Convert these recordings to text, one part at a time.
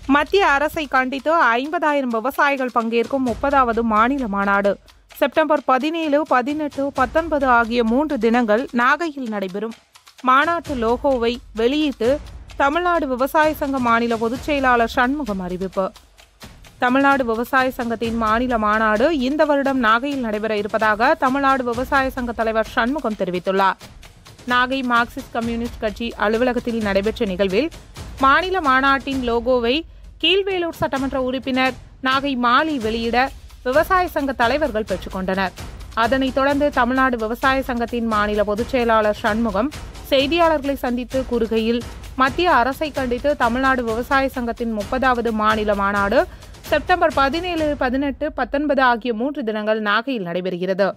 மத்திய அரசை கண்டித்து ஐம்பதாயிரம் விவசாயிகள் பங்கேற்கும் முப்பதாவது மாநில மாநாடு செப்டம்பர் பதினேழு பதினெட்டு பத்தொன்பது ஆகிய மூன்று தினங்கள் நாகையில் நடைபெறும் மாநாட்டு லோகோவை வெளியிட்டு தமிழ்நாடு விவசாய சங்க மாநில பொதுச் செயலாளர் சண்முகம் அறிவிப்பு தமிழ்நாடு விவசாய சங்கத்தின் மாநில மாநாடு இந்த வருடம் நாகையில் நடைபெற இருப்பதாக தமிழ்நாடு விவசாய சங்க தலைவர் சண்முகம் தெரிவித்துள்ளார் நாகை மார்க்சிஸ்ட் கம்யூனிஸ்ட் கட்சி அலுவலகத்தில் நடைபெற்ற நிகழ்வில் மாநில மாநாட்டின் லோகோவை கீழ்வேலூர் சட்டமன்ற உறுப்பினர் நாகை மாலி வெளியிட விவசாய சங்க தலைவர்கள் பெற்றுக்கொண்டனர் அதனைத் தொடர்ந்து தமிழ்நாடு விவசாய சங்கத்தின் மாநில பொதுச் செயலாளர் சண்முகம் செய்தியாளர்களை சந்தித்து கூறுகையில் மத்திய அரசை கண்டித்து தமிழ்நாடு விவசாய சங்கத்தின் முப்பதாவது மாநில மாநாடு செப்டம்பர் பதினேழு பதினெட்டு பத்தொன்பது ஆகிய மூன்று தினங்கள் நாகையில் நடைபெறுகிறது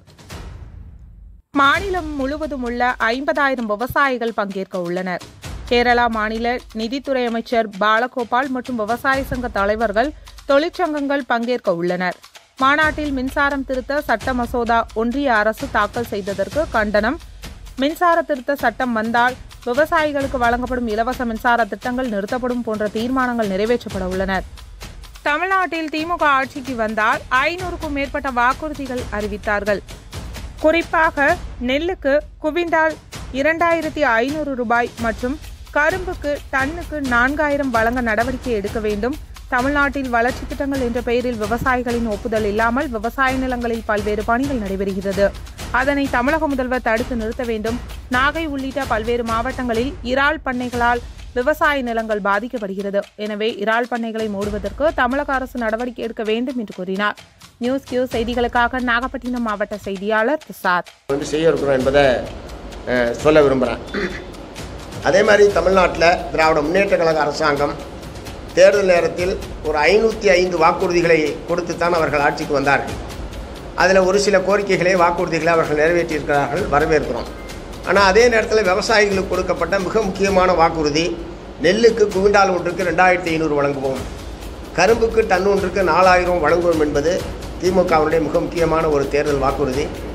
மாநிலம் முழுவதும் உள்ள ஐம்பதாயிரம் விவசாயிகள் பங்கேற்க உள்ளனர் கேரளா மாநில நிதித்துறை அமைச்சர் பாலகோபால் மற்றும் விவசாய சங்க தலைவர்கள் தொழிற்சங்கங்கள் பங்கேற்க உள்ளனர் மாநாட்டில் மின்சாரம் திருத்த சட்ட மசோதா ஒன்றிய அரசு தாக்கல் செய்ததற்கு கண்டனம் மின்சார திருத்த சட்டம் வந்தால் விவசாயிகளுக்கு வழங்கப்படும் இலவச மின்சார திட்டங்கள் நிறுத்தப்படும் போன்ற தீர்மானங்கள் நிறைவேற்றப்பட உள்ளன தமிழ்நாட்டில் திமுக ஆட்சிக்கு வந்தால் ஐநூறுக்கும் மேற்பட்ட வாக்குறுதிகள் அறிவித்தார்கள் குறிப்பாக நெல்லுக்கு குவிண்டால் இரண்டாயிரத்தி ஐநூறு ரூபாய் மற்றும் கரும்புக்கு டன்னுக்கு நான்காயிரம் வழங்க நடவடிக்கை எடுக்க வேண்டும் தமிழ்நாட்டில் வளர்ச்சி திட்டங்கள் என்ற பெயரில் விவசாயிகளின் ஒப்புதல் இல்லாமல் விவசாய நிலங்களில் பல்வேறு பணிகள் நடைபெறுகிறது அதனை தமிழக முதல்வர் தடுத்து நிறுத்த வேண்டும் நாகை உள்ளிட்ட பல்வேறு மாவட்டங்களில் இறால் பண்ணைகளால் விவசாய நிலங்கள் பாதிக்கப்படுகிறது எனவே இறால் பண்ணைகளை மூடுவதற்கு தமிழக அரசு நடவடிக்கை எடுக்க வேண்டும் என்று கூறினார் நியூஸ் கியூ செய்திகளுக்காக நாகப்பட்டினம் மாவட்ட செய்தியாளர் பிரசாத் வந்து செய்ய இருக்கிறோம் என்பதை அஹ், சொல்ல விரும்புகிறேன் அதே மாதிரி தமிழ்நாட்டில் திராவிட முன்னேற்ற கழக அரசாங்கம் தேர்தல் நேரத்தில் ஒரு ஐநூற்றி ஐந்து வாக்குறுதிகளை கொடுத்துத்தான் அவர்கள் ஆட்சிக்கு வந்தார்கள் அதில் ஒரு சில கோரிக்கைகளை வாக்குறுதிகளை அவர்கள் நிறைவேற்றியிருக்கிறார்கள் வரவேற்கிறோம் ஆனால் அதே நேரத்தில் விவசாயிகளுக்கு கொடுக்கப்பட்ட மிக முக்கியமான வாக்குறுதி நெல்லுக்கு குவிண்டால் ஒன்றுக்கு ரெண்டாயிரத்தி ஐநூறு வழங்குவோம் கரும்புக்கு டன் ஒன்றுக்கு நாலாயிரம் வழங்குவோம் என்பது திமுகவுடைய மிக முக்கியமான ஒரு தேர்தல் வாக்குறுதி